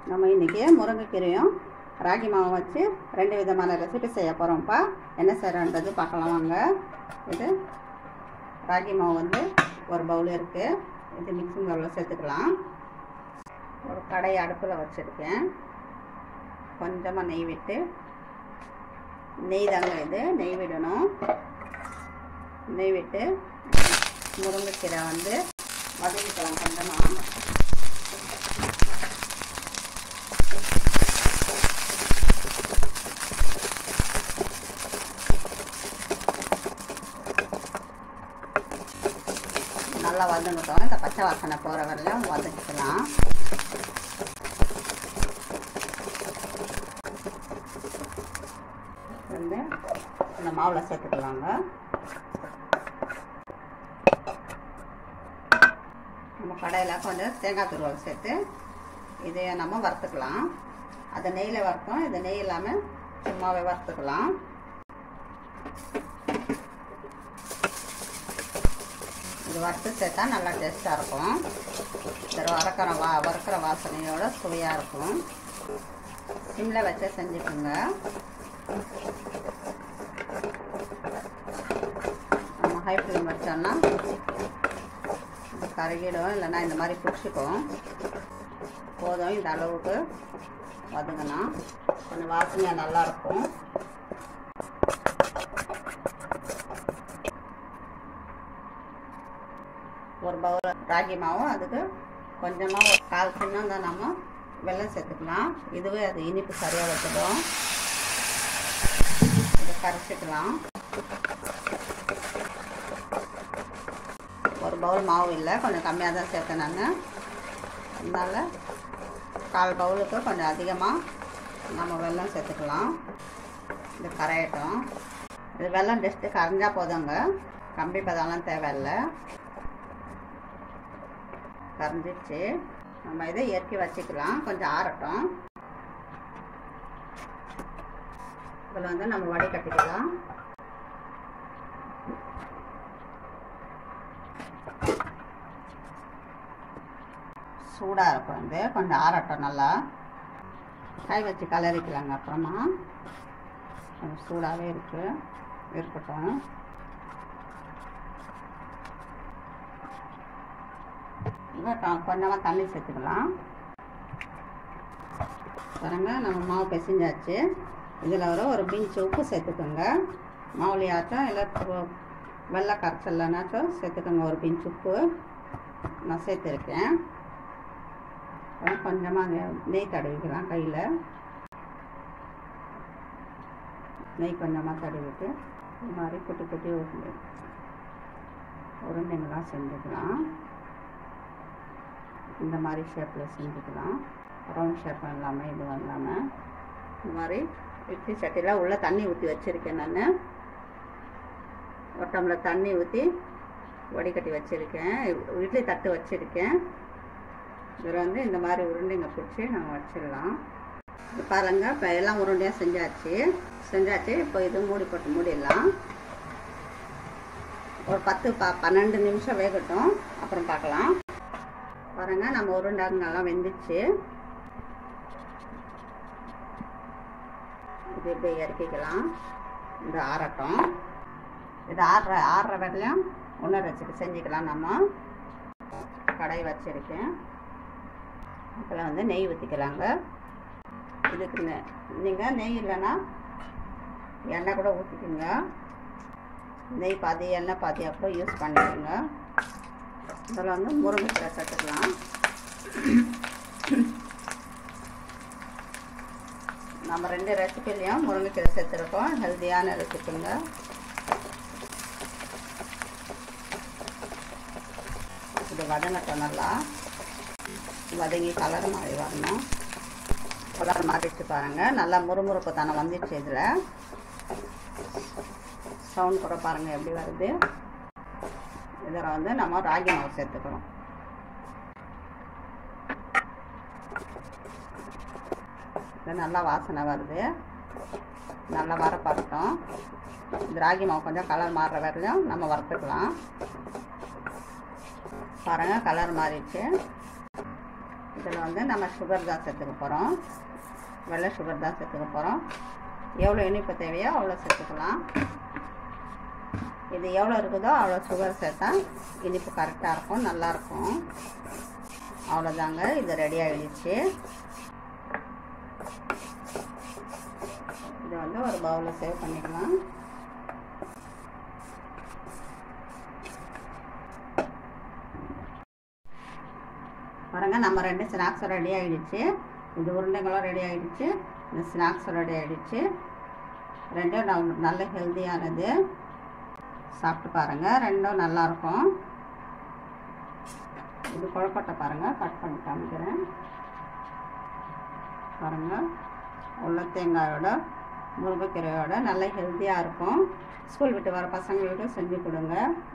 நம்ம இன்றைக்கி முருங்கைக்கீரையும் ராகி மாவும் வச்சு ரெண்டு விதமான ரெசிபி செய்ய போகிறோம்ப்பா என்ன செய்கிறன்றது பார்க்கலாம் வாங்க இது ராகி மாவு வந்து ஒரு பவுல் இருக்குது இது மிக்சிங் பவுலில் சேர்த்துக்கலாம் ஒரு கடாய் அடுப்பில் வச்சுருக்கேன் கொஞ்சமாக நெய் விட்டு நெய் தாங்க இது நெய் விடணும் நெய் விட்டு முருங்கைக்கீரை வந்து வதக்கிக்கலாம் கொஞ்சமாக நல்லா வதங்கட்டும் இந்த பச்சை வாசனை போகிற வரையிலும் வதக்கிக்கலாம் வந்து இந்த மாவில் சேர்த்துக்கலாங்க நம்ம கடையில் கொஞ்சம் தேங்காய் துருவல் சேர்த்து இதை நம்ம வறுத்துக்கலாம் அதை நெய்யில் வறுத்தோம் இதை நெய் இல்லாமல் சும்மாவே வறுத்துக்கலாம் இது வறுத்து சேர்த்தா நல்லா டேஸ்ட்டாக இருக்கும் இது வறுக்கிற வா வறுக்கிற வாசனையோட சுவையாக இருக்கும் சிம்மில் வச்சு செஞ்சுக்கோங்க நம்ம ஹை ஃப்ளேம் வச்சோம்னா இது கருகிடும் இல்லைன்னா இந்த மாதிரி பிடிச்சிக்கும் போதும் இந்த அளவுக்கு வதங்கினா கொஞ்சம் வாசனையாக நல்லாயிருக்கும் ஒரு பவுல் ராகி மாவும் அதுக்கு கொஞ்சமாக ஒரு கால் சின்னம் தான் நம்ம வெல்லம் சேர்த்துக்கலாம் இதுவே அது இனிப்பு சரியாக வச்சிடும் இதை கரைச்சிக்கலாம் ஒரு பவுல் மாவு இல்லை கொஞ்சம் கம்மியாக தான் சேர்த்தேன் நான் அதனால் கால் பவுலுக்கு கொஞ்சம் அதிகமாக நம்ம வெல்லம் சேர்த்துக்கலாம் இது கரையட்டும் இது வெல்லம் ஜஸ்ட்டு கரைஞ்சா போதுங்க கம்பி பதம்லாம் தேவையில்லை கரைஞ்சிச்சு நம்ம இதை இறக்கி வச்சுக்கலாம் கொஞ்சம் ஆறட்டும் இதில் வந்து நம்ம வடிகட்டிக்கலாம் சூடாக இருக்கும் இது கொஞ்சம் ஆறட்டும் நல்லா கை வச்சு கலரிக்கலாங்க அப்புறமா கொஞ்சம் சூடாகவே இருக்குது இருக்கட்டும் கொஞ்சமாக தண்ணி சேர்த்துக்கலாம் பாருங்க நம்ம மாவு பிசைஞ்சாச்சு இதில் வர ஒரு பிஞ்சு உப்பு சேர்த்துக்கோங்க மாவுலையாச்சும் இல்லை வெள்ளை கரைச்சல்லனாச்சும் சேர்த்துக்கோங்க ஒரு பிஞ்சு உப்பு நான் சேர்த்துருக்கேன் கொஞ்சமாக நெய் தடவிக்கலாம் கையில் நெய் கொஞ்சமாக தடவிட்டு இந்த மாதிரி குட்டி குட்டி உருண்டை உருண்டைங்களாம் செஞ்சுக்கலாம் இந்த மாதிரி ஷேப்பில் செஞ்சுக்கலாம் ரவுண்ட் ஷேப் இல்லாமல் இதுவும் இல்லாமல் இந்த மாதிரி இட்லி சட்டியில் உள்ளே தண்ணி ஊற்றி வச்சுருக்கேன் நான் ஒரு டம்ளர் தண்ணி ஊற்றி வடிகட்டி வச்சுருக்கேன் இட்லி தட்டு வச்சுருக்கேன் இதில் வந்து இந்த மாதிரி உருண்டைங்க பிடிச்சி நம்ம வச்சிடலாம் இது பாருங்க இப்போ எல்லாம் உருண்டையாக செஞ்சாச்சு செஞ்சாச்சு இப்போ இது மூடி போட்டு மூடிடலாம் ஒரு பத்து ப பன்னெண்டு நிமிஷம் வேகட்டும் அப்புறம் பார்க்கலாம் பாருங்க நம்ம உருண்டாங்க நல்லா வெந்துச்சு இது இப்படி இறக்கிக்கலாம் இது ஆறட்டும் இது ஆறுற ஆறுற வரலையும் உணர் வச்சுட்டு செஞ்சுக்கலாம் நம்ம கடாய் வச்சுருக்கேன் இதில் வந்து நெய் ஊற்றிக்கலாங்க இதுக்கு நீங்கள் நெய் இல்லைன்னா எண்ணெய் கூட ஊற்றிக்குங்க நெய் பாதி எண்ணெய் பாதி அப்போ யூஸ் பண்ணிக்கோங்க இதில் வந்து முருங்கைக்கீரை சேர்த்துக்கலாம் நம்ம ரெண்டு ரெசிபிலையும் முருங்கைக்கீரை சேர்த்துருக்கோம் ஹெல்த்தியான ரெசிபிங்க இது வதங்கட்டும் நல்லா வதங்கி கலர் மாதிரி வரணும் கலர் மாறிடுச்சு பாருங்கள் நல்லா முறுமுறுப்பு தானே வந்துடுச்சு இதில் சவுண்ட் கூட பாருங்கள் எப்படி வருது இதில் வந்து நம்ம ராகி மாவு சேர்த்துக்கிறோம் இது நல்லா வாசனை வருது நல்லா வர பரட்டும் இந்த ராகி மாவு கொஞ்சம் கலர் மாறுற வரையிலும் நம்ம வறுத்துக்கலாம் பாருங்கள் கலர் மாறிடுச்சு இதில் வந்து நம்ம சுகர் தான் சேர்த்துக்க போகிறோம் வெள்ளை சுகர் தான் சேர்த்துக்க போகிறோம் எவ்வளோ இனிப்பு தேவையோ அவ்வளோ சேர்த்துக்கலாம் இது எவ்வளோ இருக்குதோ அவ்வளோ சுகர் சேர்த்தா இனிப்பு கரெக்டாக இருக்கும் நல்லாயிருக்கும் அவ்வளோதாங்க இது ரெடி ஆகிடுச்சு இதை வந்து ஒரு பவுலில் சேவ் பண்ணிக்கலாம் பாருங்க நம்ம ரெண்டு ஸ்நாக்ஸும் ரெடி ஆகிடுச்சு இது உருண்டைங்களும் ரெடி ஆகிடுச்சு இந்த ஸ்நாக்ஸும் ரெடி ஆகிடுச்சு ரெண்டும் நல்- நல்ல ஹெல்த்தியானது சாப்பிட்டு பாருங்கள் ரெண்டும் நல்லாயிருக்கும் இது கொழுக்கட்டை பாருங்கள் கட் பண்ணி காமிக்கிறேன் பாருங்கள் உள்ள தேங்காயோட முருங்கைக்கீரையோட நல்ல ஹெல்த்தியாக இருக்கும் ஸ்கூல் விட்டு வர பசங்களுக்கு செஞ்சு கொடுங்க